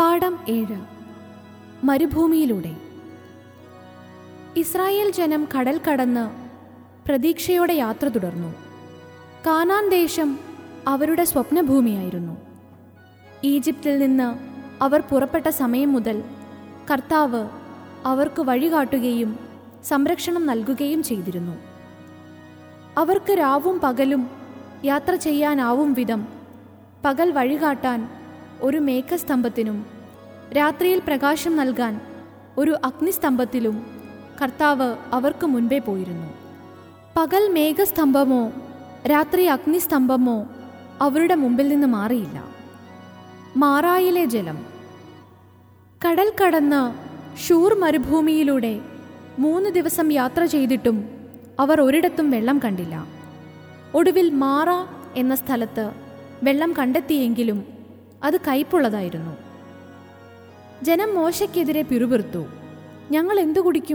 പാഠം ഏഴ് മരുഭൂമിയിലൂടെ ഇസ്രായേൽ ജനം കടൽ കടന്ന് പ്രതീക്ഷയോടെ യാത്ര തുടർന്നു കാനാൻ ദേശം അവരുടെ സ്വപ്നഭൂമിയായിരുന്നു ഈജിപ്തിൽ നിന്ന് അവർ പുറപ്പെട്ട സമയം മുതൽ കർത്താവ് അവർക്ക് വഴികാട്ടുകയും സംരക്ഷണം നൽകുകയും ചെയ്തിരുന്നു അവർക്ക് രാവും പകലും യാത്ര ചെയ്യാനാവും വിധം പകൽ വഴികാട്ടാൻ ഒരു മേഘസ്തംഭത്തിനും രാത്രിയിൽ പ്രകാശം നൽകാൻ ഒരു അഗ്നിസ്തംഭത്തിലും കർത്താവ് അവർക്ക് മുൻപേ പോയിരുന്നു പകൽ മേഘസ്തംഭമോ രാത്രി അഗ്നിസ്തംഭമോ അവരുടെ മുമ്പിൽ നിന്ന് മാറിയില്ല മാറായിലെ ജലം കടൽ കടന്ന് ഷൂർ മരുഭൂമിയിലൂടെ മൂന്ന് ദിവസം യാത്ര ചെയ്തിട്ടും അവർ ഒരിടത്തും വെള്ളം കണ്ടില്ല ഒടുവിൽ മാറ എന്ന സ്ഥലത്ത് വെള്ളം കണ്ടെത്തിയെങ്കിലും അത് കയ്പുള്ളതായിരുന്നു ജനം മോശയ്ക്കെതിരെ പിറുപിറുത്തു ഞങ്ങൾ എന്തു കുടിക്കും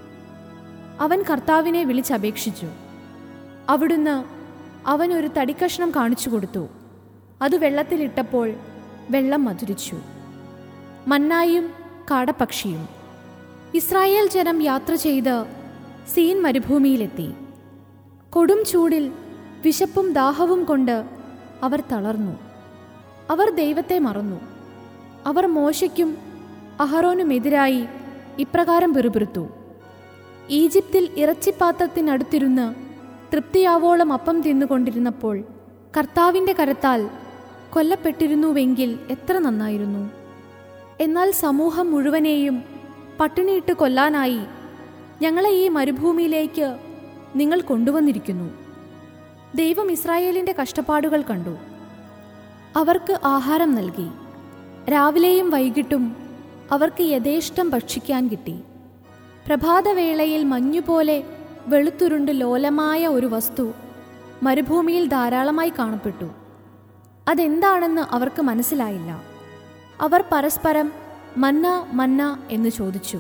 അവൻ കർത്താവിനെ വിളിച്ചപേക്ഷിച്ചു അവിടുന്ന് അവൻ ഒരു തടിക്കഷ്ണം കാണിച്ചു കൊടുത്തു അത് വെള്ളത്തിലിട്ടപ്പോൾ വെള്ളം മധുരിച്ചു മന്നായും കാടപ്പക്ഷിയും ഇസ്രായേൽ ജനം യാത്ര ചെയ്ത് സീൻ മരുഭൂമിയിലെത്തി കൊടും ചൂടിൽ വിശപ്പും ദാഹവും കൊണ്ട് അവർ തളർന്നു അവർ ദൈവത്തെ മറന്നു അവർ മോശയ്ക്കും അഹറോനുമെതിരായി ഇപ്രകാരം പിറുപിറുത്തു ഈജിപ്തിൽ ഇറച്ചിപ്പാത്രത്തിനടുത്തിരുന്ന് തൃപ്തിയാവോളം അപ്പം തിന്നുകൊണ്ടിരുന്നപ്പോൾ കർത്താവിൻ്റെ കരത്താൽ കൊല്ലപ്പെട്ടിരുന്നുവെങ്കിൽ എത്ര നന്നായിരുന്നു എന്നാൽ സമൂഹം മുഴുവനെയും പട്ടിണിയിട്ട് കൊല്ലാനായി ഞങ്ങളെ ഈ മരുഭൂമിയിലേക്ക് നിങ്ങൾ കൊണ്ടുവന്നിരിക്കുന്നു ദൈവം ഇസ്രായേലിൻ്റെ കഷ്ടപ്പാടുകൾ കണ്ടു അവർക്ക് ആഹാരം നൽകി രാവിലെയും വൈകിട്ടും അവർക്ക് യഥേഷ്ടം ഭക്ഷിക്കാൻ കിട്ടി പ്രഭാതവേളയിൽ മഞ്ഞുപോലെ വെളുത്തുരുണ്ട് ലോലമായ ഒരു വസ്തു മരുഭൂമിയിൽ ധാരാളമായി കാണപ്പെട്ടു അതെന്താണെന്ന് അവർക്ക് മനസ്സിലായില്ല അവർ പരസ്പരം മന്ന മന്ന എന്ന് ചോദിച്ചു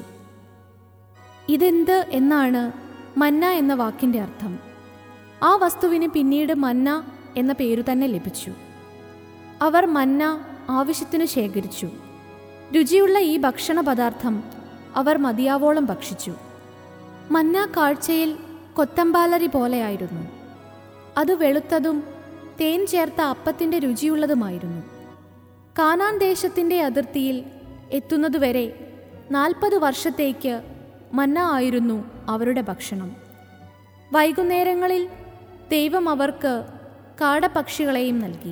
ഇതെന്ത് എന്നാണ് മന്ന എന്ന വാക്കിൻ്റെ അർത്ഥം ആ വസ്തുവിന് പിന്നീട് മന്ന എന്ന പേരു തന്നെ ലഭിച്ചു അവർ മന്ന ആവശ്യത്തിന് ശേഖരിച്ചു രുചിയുള്ള ഈ ഭക്ഷണ പദാർത്ഥം അവർ മതിയാവോളം ഭക്ഷിച്ചു മന്ന കാഴ്ചയിൽ കൊത്തമ്പാലരി പോലെയായിരുന്നു അത് വെളുത്തതും തേൻ ചേർത്ത അപ്പത്തിൻ്റെ രുചിയുള്ളതുമായിരുന്നു കാനാൻ ദേശത്തിൻ്റെ അതിർത്തിയിൽ എത്തുന്നതുവരെ നാൽപ്പത് വർഷത്തേക്ക് മന്ന ആയിരുന്നു അവരുടെ ഭക്ഷണം വൈകുന്നേരങ്ങളിൽ ദൈവം അവർക്ക് കാടപ്പക്ഷികളെയും നൽകി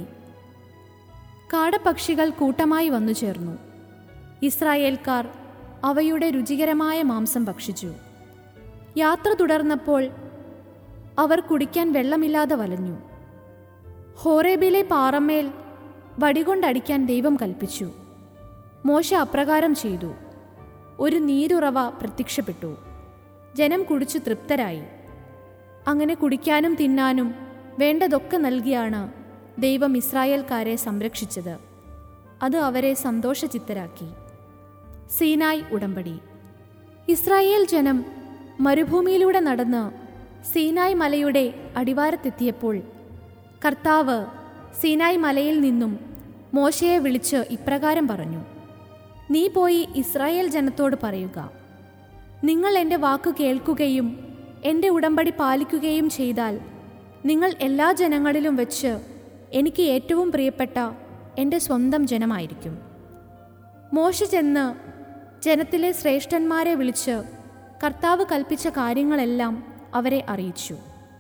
കാടപ്പക്ഷികൾ കൂട്ടമായി വന്നു ചേർന്നു ഇസ്രായേൽക്കാർ അവയുടെ രുചികരമായ മാംസം ഭക്ഷിച്ചു യാത്ര തുടർന്നപ്പോൾ അവർ കുടിക്കാൻ വെള്ളമില്ലാതെ വലഞ്ഞു ഹോറേബിലെ പാറമേൽ വടികൊണ്ടടിക്കാൻ ദൈവം കൽപ്പിച്ചു മോശ അപ്രകാരം ചെയ്തു ഒരു നീരുറവ പ്രത്യക്ഷപ്പെട്ടു ജനം കുടിച്ചു തൃപ്തരായി അങ്ങനെ കുടിക്കാനും തിന്നാനും വേണ്ടതൊക്കെ നൽകിയാണ് ദൈവം ഇസ്രായേൽക്കാരെ സംരക്ഷിച്ചത് അത് അവരെ സന്തോഷചിത്തരാക്കി സീനായ് ഉടമ്പടി ഇസ്രായേൽ ജനം മരുഭൂമിയിലൂടെ നടന്ന് സീനായ് മലയുടെ അടിവാരത്തെത്തിയപ്പോൾ കർത്താവ് സീനായ് മലയിൽ നിന്നും മോശയെ വിളിച്ച് ഇപ്രകാരം പറഞ്ഞു നീ പോയി ഇസ്രായേൽ ജനത്തോട് പറയുക നിങ്ങൾ എൻ്റെ വാക്കു കേൾക്കുകയും എൻ്റെ ഉടമ്പടി പാലിക്കുകയും ചെയ്താൽ നിങ്ങൾ എല്ലാ ജനങ്ങളിലും വെച്ച് എനിക്ക് ഏറ്റവും പ്രിയപ്പെട്ട എൻ്റെ സ്വന്തം ജനമായിരിക്കും മോശ ചെന്ന് ജനത്തിലെ ശ്രേഷ്ഠന്മാരെ വിളിച്ച് കർത്താവ് കൽപ്പിച്ച കാര്യങ്ങളെല്ലാം അവരെ അറിയിച്ചു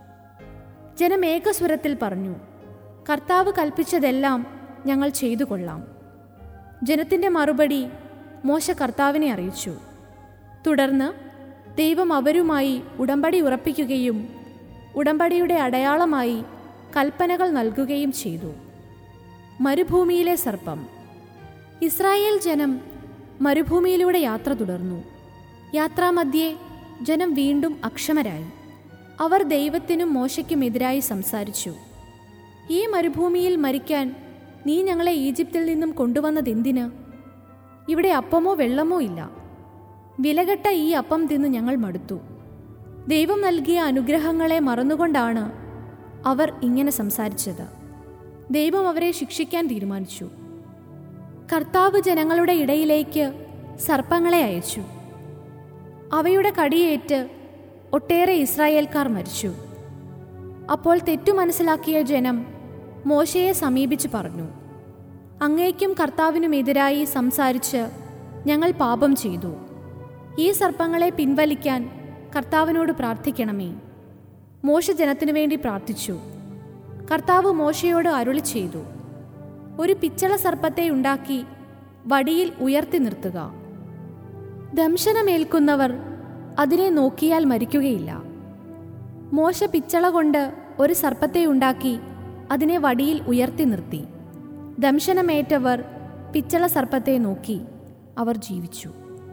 ജനം ഏകസ്വരത്തിൽ പറഞ്ഞു കർത്താവ് കൽപ്പിച്ചതെല്ലാം ഞങ്ങൾ ചെയ്തു കൊള്ളാം ജനത്തിൻ്റെ മറുപടി മോശ കർത്താവിനെ അറിയിച്ചു തുടർന്ന് ദൈവം അവരുമായി ഉടമ്പടി ഉറപ്പിക്കുകയും ഉടമ്പടിയുടെ അടയാളമായി കൽപ്പനകൾ നൽകുകയും ചെയ്തു മരുഭൂമിയിലെ സർപ്പം ഇസ്രായേൽ ജനം മരുഭൂമിയിലൂടെ യാത്ര തുടർന്നു യാത്രാമധ്യേ ജനം വീണ്ടും അക്ഷമരായി അവർ ദൈവത്തിനും മോശയ്ക്കുമെതിരായി സംസാരിച്ചു ഈ മരുഭൂമിയിൽ മരിക്കാൻ നീ ഞങ്ങളെ ഈജിപ്തിൽ നിന്നും കൊണ്ടുവന്നതെന്തിന് ഇവിടെ അപ്പമോ വെള്ളമോ ഇല്ല വിലകെട്ട ഈ അപ്പം തിന്ന് ഞങ്ങൾ മടുത്തു ദൈവം നൽകിയ അനുഗ്രഹങ്ങളെ മറന്നുകൊണ്ടാണ് അവർ ഇങ്ങനെ സംസാരിച്ചത് ദൈവം അവരെ ശിക്ഷിക്കാൻ തീരുമാനിച്ചു കർത്താവ് ജനങ്ങളുടെ ഇടയിലേക്ക് സർപ്പങ്ങളെ അയച്ചു അവയുടെ കടിയേറ്റ് ഒട്ടേറെ ഇസ്രായേൽക്കാർ മരിച്ചു അപ്പോൾ തെറ്റു മനസ്സിലാക്കിയ ജനം മോശയെ സമീപിച്ചു പറഞ്ഞു അങ്ങേക്കും കർത്താവിനുമെതിരായി സംസാരിച്ച് ഞങ്ങൾ പാപം ചെയ്തു ഈ സർപ്പങ്ങളെ പിൻവലിക്കാൻ കർത്താവിനോട് പ്രാർത്ഥിക്കണമേ മോശ ജനത്തിനു വേണ്ടി പ്രാർത്ഥിച്ചു കർത്താവ് മോശയോട് അരുളി ചെയ്തു ഒരു പിച്ചള സർപ്പത്തെ ഉണ്ടാക്കി വടിയിൽ ഉയർത്തി നിർത്തുക ദംശനമേൽക്കുന്നവർ അതിനെ നോക്കിയാൽ മരിക്കുകയില്ല മോശ പിച്ചള കൊണ്ട് ഒരു സർപ്പത്തെ ഉണ്ടാക്കി അതിനെ വടിയിൽ ഉയർത്തി നിർത്തി ദംശനമേറ്റവർ പിച്ചള സർപ്പത്തെ നോക്കി അവർ ജീവിച്ചു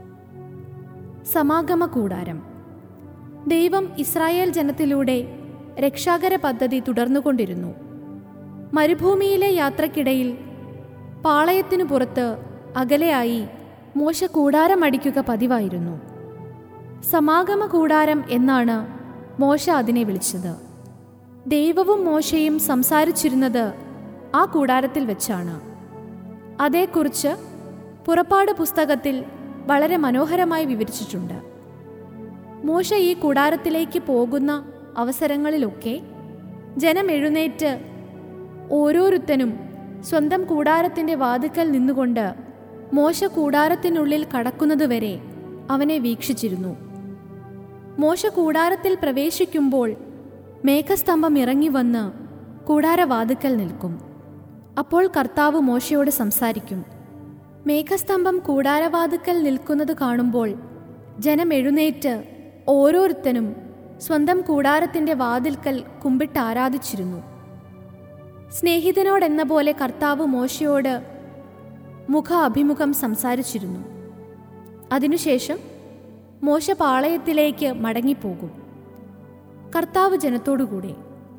സമാഗമ കൂടാരം ദൈവം ഇസ്രായേൽ ജനത്തിലൂടെ രക്ഷാകര പദ്ധതി തുടർന്നുകൊണ്ടിരുന്നു മരുഭൂമിയിലെ യാത്രക്കിടയിൽ പാളയത്തിനു പുറത്ത് അകലെയായി മോശ കൂടാരമടിക്കുക പതിവായിരുന്നു സമാഗമ കൂടാരം എന്നാണ് മോശ അതിനെ വിളിച്ചത് ദൈവവും മോശയും സംസാരിച്ചിരുന്നത് ആ കൂടാരത്തിൽ വെച്ചാണ് അതേക്കുറിച്ച് പുറപ്പാട് പുസ്തകത്തിൽ വളരെ മനോഹരമായി വിവരിച്ചിട്ടുണ്ട് മോശ ഈ കൂടാരത്തിലേക്ക് പോകുന്ന അവസരങ്ങളിലൊക്കെ ജനം എഴുന്നേറ്റ് ഓരോരുത്തനും സ്വന്തം കൂടാരത്തിൻ്റെ വാതുക്കൽ നിന്നുകൊണ്ട് മോശ കൂടാരത്തിനുള്ളിൽ കടക്കുന്നതുവരെ അവനെ വീക്ഷിച്ചിരുന്നു മോശ കൂടാരത്തിൽ പ്രവേശിക്കുമ്പോൾ മേഘസ്തംഭം ഇറങ്ങി വന്ന് കൂടാരവാതുക്കൽ നിൽക്കും അപ്പോൾ കർത്താവ് മോശയോട് സംസാരിക്കും മേഘസ്തംഭം കൂടാരവാതുക്കൽ നിൽക്കുന്നത് കാണുമ്പോൾ ജനം എഴുന്നേറ്റ് ഓരോരുത്തനും സ്വന്തം കൂടാരത്തിൻ്റെ വാതിൽക്കൽ കുമ്പിട്ട് ആരാധിച്ചിരുന്നു സ്നേഹിതനോടെന്ന പോലെ കർത്താവ് മോശയോട് മുഖ അഭിമുഖം സംസാരിച്ചിരുന്നു അതിനുശേഷം മോശ പാളയത്തിലേക്ക് മടങ്ങിപ്പോകും കർത്താവ് ജനത്തോടുകൂടെ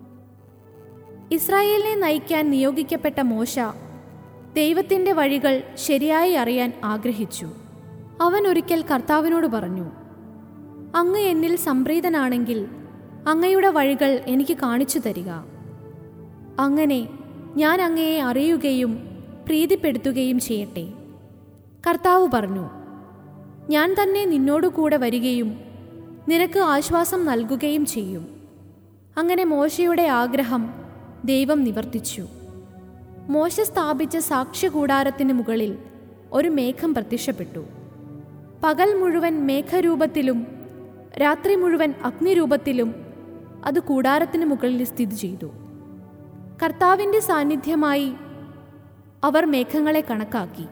ഇസ്രായേലിനെ നയിക്കാൻ നിയോഗിക്കപ്പെട്ട മോശ ദൈവത്തിൻ്റെ വഴികൾ ശരിയായി അറിയാൻ ആഗ്രഹിച്ചു അവൻ ഒരിക്കൽ കർത്താവിനോട് പറഞ്ഞു അങ്ങ് എന്നിൽ സംപ്രീതനാണെങ്കിൽ അങ്ങയുടെ വഴികൾ എനിക്ക് കാണിച്ചു തരിക അങ്ങനെ ഞാൻ അങ്ങയെ അറിയുകയും പ്രീതിപ്പെടുത്തുകയും ചെയ്യട്ടെ കർത്താവ് പറഞ്ഞു ഞാൻ തന്നെ നിന്നോടു കൂടെ വരികയും നിനക്ക് ആശ്വാസം നൽകുകയും ചെയ്യും അങ്ങനെ മോശയുടെ ആഗ്രഹം ദൈവം നിവർത്തിച്ചു മോശ സ്ഥാപിച്ച സാക്ഷ്യകൂടാരത്തിന് മുകളിൽ ഒരു മേഘം പ്രത്യക്ഷപ്പെട്ടു പകൽ മുഴുവൻ മേഘരൂപത്തിലും രാത്രി മുഴുവൻ അഗ്നിരൂപത്തിലും അത് കൂടാരത്തിന് മുകളിൽ സ്ഥിതി ചെയ്തു കർത്താവിൻ്റെ സാന്നിധ്യമായി അവർ മേഘങ്ങളെ കണക്കാക്കി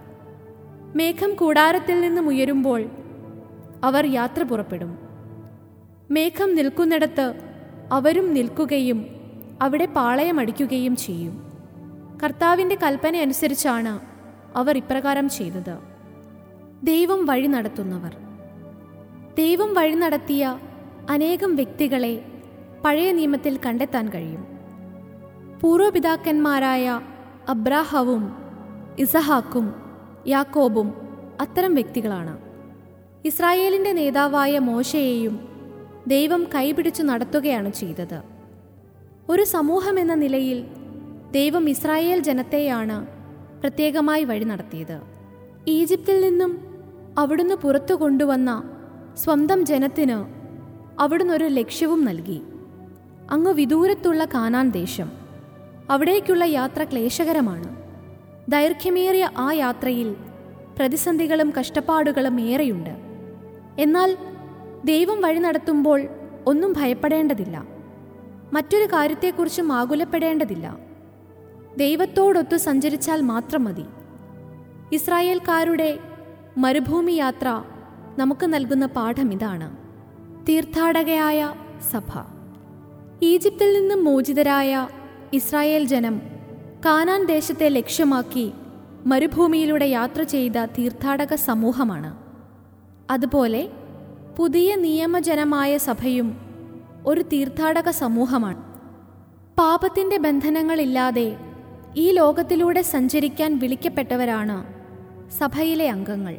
മേഘം കൂടാരത്തിൽ നിന്നും ഉയരുമ്പോൾ അവർ യാത്ര പുറപ്പെടും മേഘം നിൽക്കുന്നിടത്ത് അവരും നിൽക്കുകയും അവിടെ പാളയമടിക്കുകയും ചെയ്യും കർത്താവിൻ്റെ കൽപ്പന അനുസരിച്ചാണ് അവർ ഇപ്രകാരം ചെയ്തത് ദൈവം വഴി നടത്തുന്നവർ ദൈവം വഴി നടത്തിയ അനേകം വ്യക്തികളെ പഴയ നിയമത്തിൽ കണ്ടെത്താൻ കഴിയും പൂർവപിതാക്കന്മാരായ അബ്രാഹവും ഇസഹാക്കും യാക്കോബും അത്തരം വ്യക്തികളാണ് ഇസ്രായേലിൻ്റെ നേതാവായ മോശയെയും ദൈവം കൈപിടിച്ചു നടത്തുകയാണ് ചെയ്തത് ഒരു സമൂഹമെന്ന നിലയിൽ ദൈവം ഇസ്രായേൽ ജനത്തെയാണ് പ്രത്യേകമായി വഴി നടത്തിയത് ഈജിപ്തിൽ നിന്നും അവിടുന്ന് പുറത്തു കൊണ്ടുവന്ന സ്വന്തം ജനത്തിന് അവിടുന്ന് ഒരു ലക്ഷ്യവും നൽകി അങ്ങ് വിദൂരത്തുള്ള കാനാൻ ദേശം അവിടേക്കുള്ള യാത്ര ക്ലേശകരമാണ് ദൈർഘ്യമേറിയ ആ യാത്രയിൽ പ്രതിസന്ധികളും കഷ്ടപ്പാടുകളും ഏറെയുണ്ട് എന്നാൽ ദൈവം വഴി നടത്തുമ്പോൾ ഒന്നും ഭയപ്പെടേണ്ടതില്ല മറ്റൊരു കാര്യത്തെക്കുറിച്ചും ആകുലപ്പെടേണ്ടതില്ല ദൈവത്തോടൊത്തു സഞ്ചരിച്ചാൽ മാത്രം മതി ഇസ്രായേൽക്കാരുടെ മരുഭൂമി യാത്ര നമുക്ക് നൽകുന്ന പാഠം ഇതാണ് തീർത്ഥാടകയായ സഭ ഈജിപ്തിൽ നിന്നും മോചിതരായ ഇസ്രായേൽ ജനം കാനാൻ ദേശത്തെ ലക്ഷ്യമാക്കി മരുഭൂമിയിലൂടെ യാത്ര ചെയ്ത തീർത്ഥാടക സമൂഹമാണ് അതുപോലെ പുതിയ നിയമജനമായ സഭയും ഒരു തീർത്ഥാടക സമൂഹമാണ് പാപത്തിൻ്റെ ബന്ധനങ്ങളില്ലാതെ ഈ ലോകത്തിലൂടെ സഞ്ചരിക്കാൻ വിളിക്കപ്പെട്ടവരാണ് സഭയിലെ അംഗങ്ങൾ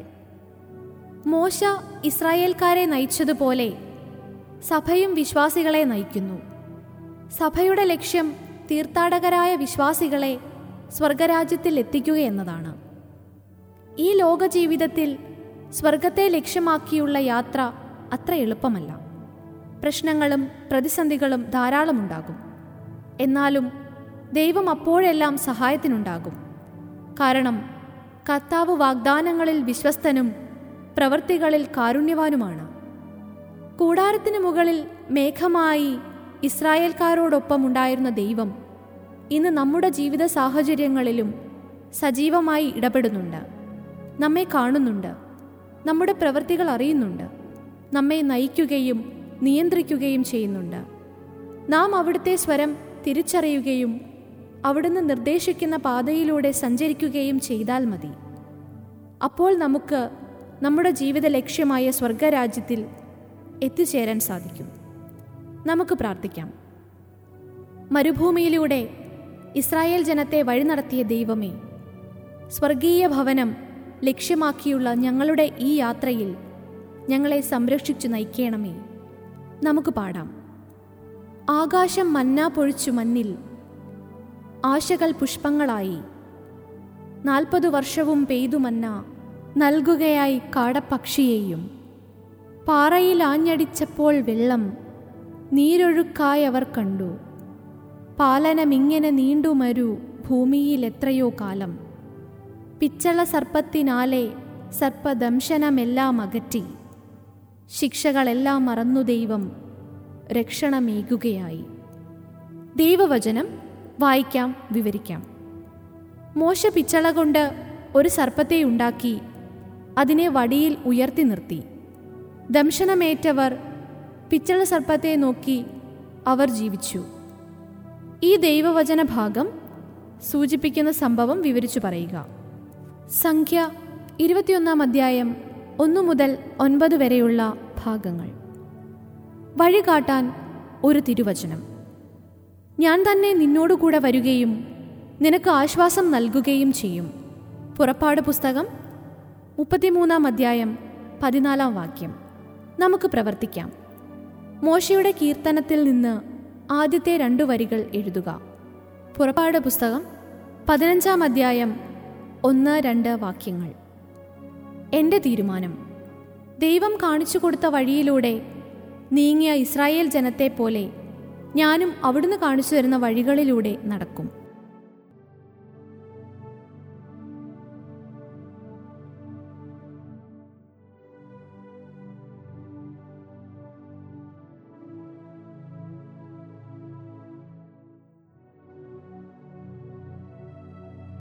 മോശ ഇസ്രായേൽക്കാരെ നയിച്ചതുപോലെ സഭയും വിശ്വാസികളെ നയിക്കുന്നു സഭയുടെ ലക്ഷ്യം തീർത്ഥാടകരായ വിശ്വാസികളെ സ്വർഗരാജ്യത്തിൽ എത്തിക്കുക എന്നതാണ് ഈ ലോക ജീവിതത്തിൽ സ്വർഗത്തെ ലക്ഷ്യമാക്കിയുള്ള യാത്ര അത്ര എളുപ്പമല്ല പ്രശ്നങ്ങളും പ്രതിസന്ധികളും ധാരാളമുണ്ടാകും എന്നാലും ദൈവം അപ്പോഴെല്ലാം സഹായത്തിനുണ്ടാകും കാരണം കർത്താവ് വാഗ്ദാനങ്ങളിൽ വിശ്വസ്തനും പ്രവൃത്തികളിൽ കാരുണ്യവാനുമാണ് കൂടാരത്തിന് മുകളിൽ മേഘമായി ഇസ്രായേൽക്കാരോടൊപ്പം ഉണ്ടായിരുന്ന ദൈവം ഇന്ന് നമ്മുടെ ജീവിത സാഹചര്യങ്ങളിലും സജീവമായി ഇടപെടുന്നുണ്ട് നമ്മെ കാണുന്നുണ്ട് നമ്മുടെ പ്രവൃത്തികൾ അറിയുന്നുണ്ട് നമ്മെ നയിക്കുകയും നിയന്ത്രിക്കുകയും ചെയ്യുന്നുണ്ട് നാം അവിടുത്തെ സ്വരം തിരിച്ചറിയുകയും അവിടുന്ന് നിർദ്ദേശിക്കുന്ന പാതയിലൂടെ സഞ്ചരിക്കുകയും ചെയ്താൽ മതി അപ്പോൾ നമുക്ക് നമ്മുടെ ജീവിത ലക്ഷ്യമായ സ്വർഗരാജ്യത്തിൽ എത്തിച്ചേരാൻ സാധിക്കും നമുക്ക് പ്രാർത്ഥിക്കാം മരുഭൂമിയിലൂടെ ഇസ്രായേൽ ജനത്തെ വഴി നടത്തിയ ദൈവമേ സ്വർഗീയ ഭവനം ലക്ഷ്യമാക്കിയുള്ള ഞങ്ങളുടെ ഈ യാത്രയിൽ ഞങ്ങളെ സംരക്ഷിച്ചു നയിക്കണമേ നമുക്ക് പാടാം ആകാശം മന്ന പൊഴിച്ചു മഞ്ഞിൽ ആശകൾ പുഷ്പങ്ങളായി നാൽപ്പതു വർഷവും പെയ്തു മന്ന നൽകുകയായി കാടപ്പക്ഷിയെയും പാറയിൽ ആഞ്ഞടിച്ചപ്പോൾ വെള്ളം നീരൊഴുക്കായി അവർ കണ്ടു പാലനമിങ്ങനെ നീണ്ടുമരു ഭൂമിയിൽ എത്രയോ കാലം പിച്ചള സർപ്പത്തിനാലെ സർപ്പദംശനമെല്ലാം അകറ്റി ശിക്ഷകളെല്ലാം മറന്നു ദൈവം രക്ഷണമേകുകയായി ദൈവവചനം വായിക്കാം വിവരിക്കാം മോശ പിച്ചള കൊണ്ട് ഒരു സർപ്പത്തെ ഉണ്ടാക്കി അതിനെ വടിയിൽ ഉയർത്തി നിർത്തി ദംശനമേറ്റവർ പിച്ചള സർപ്പത്തെ നോക്കി അവർ ജീവിച്ചു ഈ ദൈവവചന ഭാഗം സൂചിപ്പിക്കുന്ന സംഭവം വിവരിച്ചു പറയുക സംഖ്യ ഇരുപത്തിയൊന്നാം അധ്യായം ഒന്നു മുതൽ ഒൻപത് വരെയുള്ള ഭാഗങ്ങൾ വഴികാട്ടാൻ ഒരു തിരുവചനം ഞാൻ തന്നെ നിന്നോടുകൂടെ വരികയും നിനക്ക് ആശ്വാസം നൽകുകയും ചെയ്യും പുറപ്പാട് പുസ്തകം മുപ്പത്തിമൂന്നാം അധ്യായം പതിനാലാം വാക്യം നമുക്ക് പ്രവർത്തിക്കാം മോശയുടെ കീർത്തനത്തിൽ നിന്ന് ആദ്യത്തെ രണ്ടു വരികൾ എഴുതുക പുറപ്പാട് പുസ്തകം പതിനഞ്ചാം അധ്യായം ഒന്ന് രണ്ട് വാക്യങ്ങൾ എൻ്റെ തീരുമാനം ദൈവം കാണിച്ചു കൊടുത്ത വഴിയിലൂടെ നീങ്ങിയ ഇസ്രായേൽ ജനത്തെ പോലെ ഞാനും അവിടുന്ന് കാണിച്ചു തരുന്ന വഴികളിലൂടെ നടക്കും